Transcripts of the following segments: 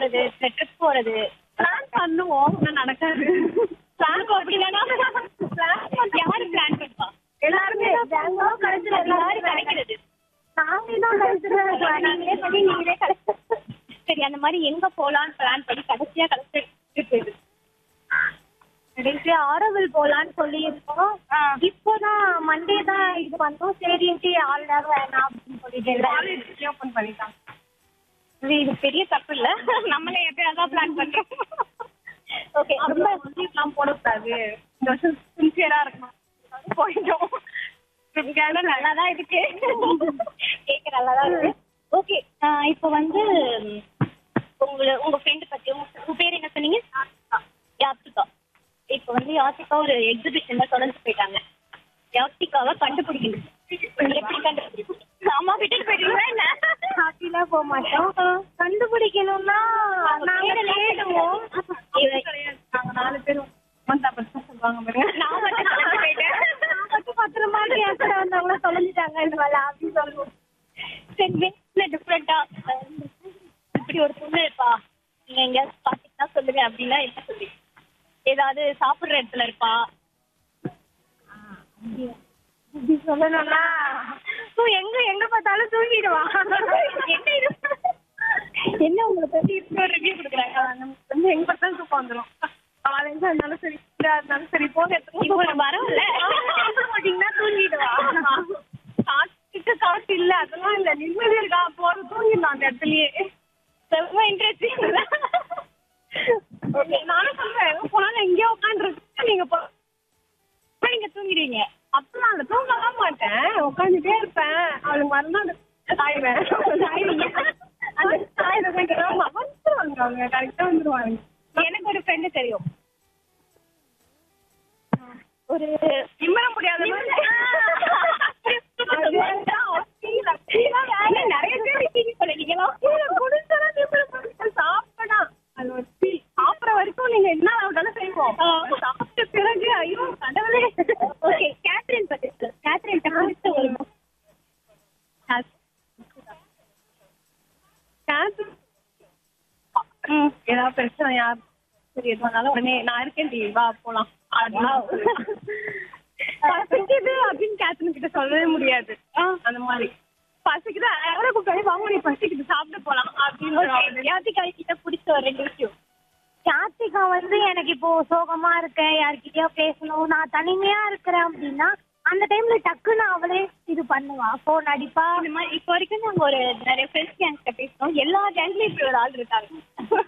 போறது ட்ரிப் போறது பிளான் பண்ணுவோம் ஆனா நடக்காது பிளான் அப்படின்னா பிளான் யாரு பிளான் பண்ணுவா எல்லாருமே யாரு கிடைக்கிறது நாங்களே தான் கழிச்சிருக்கோம் நீங்களே பண்ணி நீங்களே கிடைச்சு சரி அந்த மாதிரி எங்க போலான்னு பிளான் பண்ணி கடைசியா கடைசி ட்ரிப் இது கடைசி ஆரோவில் போலான்னு சொல்லியிருக்கோம் இப்போதான் மண்டே தான் இது பண்ணோம் சரின்ட்டு ஆள் நேரம் வேணாம் அப்படின்னு சொல்லிட்டு ஓபன் பண்ணிட்டாங்க இது இது பெரிய தப்பு இல்ல நம்மளே எப்பயாவது தான் பிளான் பண்றோம் ஓகே ரொம்ப லீவ்லாம் போடக்கூடாது இந்த வருஷம் சின்சியரா இருக்கணும் போயிட்டோம் நல்லா தான் இருக்கு கேட்க நல்லா தான் இருக்கு ஓகே இப்போ வந்து உங்களை உங்க ஃப்ரெண்டு பத்தி உங்க உங்க பேர் என்ன சொன்னீங்க யாத்திகா இப்போ வந்து யாத்திகா ஒரு எக்ஸிபிஷன்ல தொடர்ந்து போயிட்டாங்க யாத்திகாவை கண்டுபிடிக்கணும் எப்படி கண்டுபிடிக்கணும் அம்மா விட்டுட்டு போயிட்டீங்களா என்ன ஹாப்பிலாம் போக மாட்டோம் கண்டுபிடிக்கணும்னா நாங்க தேடுவோம் நாங்க நாலு பேரும் மந்தா பத்தி சொல்லுவாங்க பாருங்க நான் மட்டும் தொலைஞ்சு போயிட்டேன் மட்டும் பத்திரமா என் கூட வந்தவங்கள தொலைஞ்சிட்டாங்க இந்த வேலை அப்படின்னு சொல்லுவோம் சரி வீட்டுல டிஃப்ரெண்டா இப்படி ஒரு பொண்ணு இருப்பா நீங்க எங்கேயாவது பாத்தீங்கன்னா சொல்லுங்க அப்படின்னா என்ன சொல்லி ஏதாவது சாப்பிடுற இடத்துல இருப்பா இப்படி சொல்லணும்னா தூ எங்க எங்க பார்த்தாலும் தூங்கிடுவான் என்ன இது என்ன உங்களை பத்தி இப்படி ஒரு ரிவ்யூ கொடுக்குறாங்க நமக்கு வந்து எங்க பார்த்தாலும் தூக்கம் வந்துடும் காலேஜா இருந்தாலும் சரி இதா இருந்தாலும் சரி போக இப்போ ஒரு வரவில்ல போட்டீங்கன்னா தூங்கிடுவா காட்டுக்கு காசு இல்ல அதெல்லாம் இல்ல நிம்மதி இருக்கா போற தூங்கிடலாம் அந்த இடத்துலயே ரொம்ப இன்ட்ரெஸ்டிங் ஓகே நானும் சொல்றேன் எங்க போனாலும் எங்கேயோ உட்காந்துருக்கு நீங்க போ இப்ப நீங்க தூங்கிடுவீங்க அப்பெல்லாம் அந்த தூங்கலாம் மாட்டேன் உட்காந்துட்டே இருப்பேன் அவளுக்கு மறுநாள் சாய்வேன் சாய்வீங்க அந்த சாயிரம் வந்துருவாங்க அவங்க கரெக்டா வந்துருவாங்க எனக்கு ஒரு ஃப்ரெண்டு தெரியும் ஒரு நிம்மற முடியாத நிறைய பேர் இருக்கீங்க போல நீங்களா சாப்பிடா அது ஒரு feel. சாப்பிடுற வரைக்கும் நீங்க என்ன ஆகுதாலும் செய்வோம் சாப்பிட்ட பிறகு ஐயோ கடவுளே ஓகே கேத்ரின் பத்தி சொல்லு. கேத்ரின் பிடிச்ச ஒரு book. ம், ஏதாவது பிரச்சனை யார் சரி எதுனாலும் உடனே நான் இருக்கேன் டி வா போலாம் பசிக்குது அப்படின்னு கேத்ரின் கிட்ட சொல்லவே முடியாது அந்த மாதிரி பசிக்குது யாரை கூப்பிட்டு வாங்க நீ பசிக்குது சாப்பிட போலாம் அப்படின்னு யாத்திகா கிட்ட பிடிச்ச ஒரு ரெண்டு விஷயம் யாத்திகா வந்து எனக்கு இப்போ சோகமா இருக்கேன் யார்கிட்டயோ பேசணும் நான் தனிமையா இருக்கிறேன் அப்படின்னா அந்த டைம்ல டக்குன்னு அவளே இது பண்ணுவா போன் அடிப்பா இந்த மாதிரி இப்போ வரைக்கும் நாங்க ஒரு நிறைய ஃப்ரெண்ட்ஸ் கேங்ஸ்ட பேசுறோம் எல்லா கேங்லயும் இப்படி ஒரு ஆள் இருக்காங்க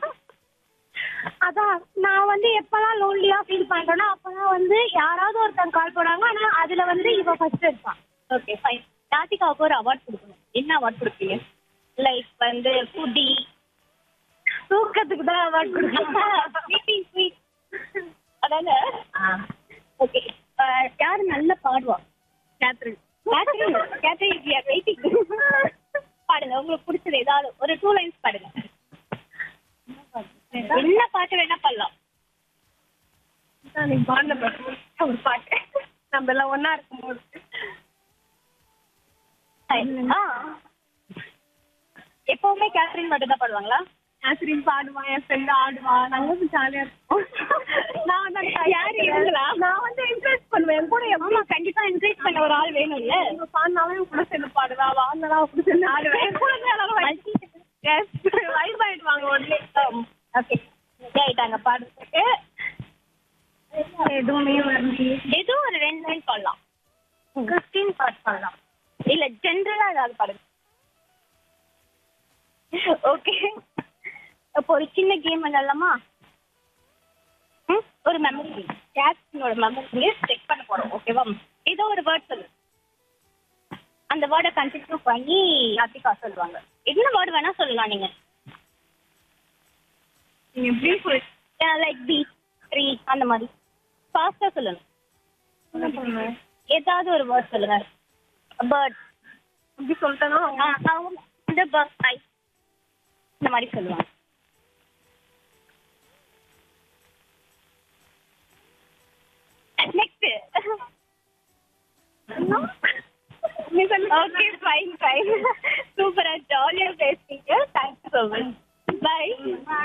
அதான் நான் வந்து எப்பெல்லாம் லோன்லியா ஃபீல் பண்றேனோ அப்பதான் வந்து யாராவது ஒருத்தங்க கால் போனாங்க ஆனா அதுல வந்து இவ ஃபர்ஸ்ட் இருப்பான் ஓகே ஃபைன் யாத்திகாவுக்கு ஒரு அவார்ட் கொடுக்கணும் என்ன அவார்ட் கொடுப்பீங்க லைக் வந்து ஃபுட்டி தூக்கத்துக்கு தான் அவார்ட் கொடுக்கணும் ஸ்வீட் அதான ஓகே யாரு நல்லா பாடுவா Catherine Catherine Catherine we are waiting பாடுங்க உங்களுக்கு பிடிச்சது ஏதாவது ஒரு டூ லைன்ஸ் பாடுங்க என்ன பாட்டு வேணா பாடலாம் நீ பாடின பாட்டு ஒரு பாட்டு நம்ம எல்லாம் ஒன்னா இருக்கும்போது ஆ எப்பவுமே கேத்ரின் மட்டும் தான் பாடுவாங்களா கேத்ரின் பாடுவான் என் ஃப்ரெண்ட் ஆடுவா நாங்க ஜாலியா இருப்போம் நான் தான் யாரு இவங்களா? நான் வந்து இன்ட்ரெஸ்ட் பண்ணுவேன் என் கூட ஆமா கண்டிப்பா என்கரேஜ் பண்ண ஒரு ஆள் வேணும்ல எவ்வளவு பாடினாலும் என் கூட சேர்ந்து பாடுவா வாழ்ந்தா கூட சேர்ந்து ஆடுவேன் என் கூட சேர்ந்து எல்லாரும் எஸ் வைப் ஆயிடுவாங்க உடனே ஓகே ஆயிட்டாங்க பாடுறதுக்கு எதுவுமே வரலையே ஏதோ ஒரு ரெண்டு லைன் பாடலாம் கிறிஸ்டின் பாட்டு பாடலாம் இல்ல ஜென்ரலா ஏதாவது பாடுங்க ஓகே அப்போ ஒரு சின்ன கேம் விளையாடலாமா ம் ஒரு மெமரி கேம் கேட்ஸினோட மெமரி செக் பண்ண போறோம் ஓகேவா ஏதோ ஒரு வேர்ட் சொல்லு அந்த வேர்டை கண்டினியூ பண்ணி யாத்திகா சொல்லுவாங்க என்ன வேர்டு வேணா சொல்லலாம் நீங்க நீங்க ப்ரீஃப் லைக் பீ ட்ரீ அந்த மாதிரி ஃபாஸ்டா சொல்லணும் என்ன பண்ணுவேன் ஏதாவது ஒரு வேர்ட் சொல்லுங்க பேர்ட் இப்படி சொல்லிட்டேன்னா அவங்க இந்த பேர்ட் ஐ இந்த மாதிரி சொல்லுவாங்க நெக்ஸ்ட் ஓகே ஃபைன் ஃபைன் சூப்பரா ஜாலியா பேசுறீங்க தேங்க்யூ ஸோ மச் பை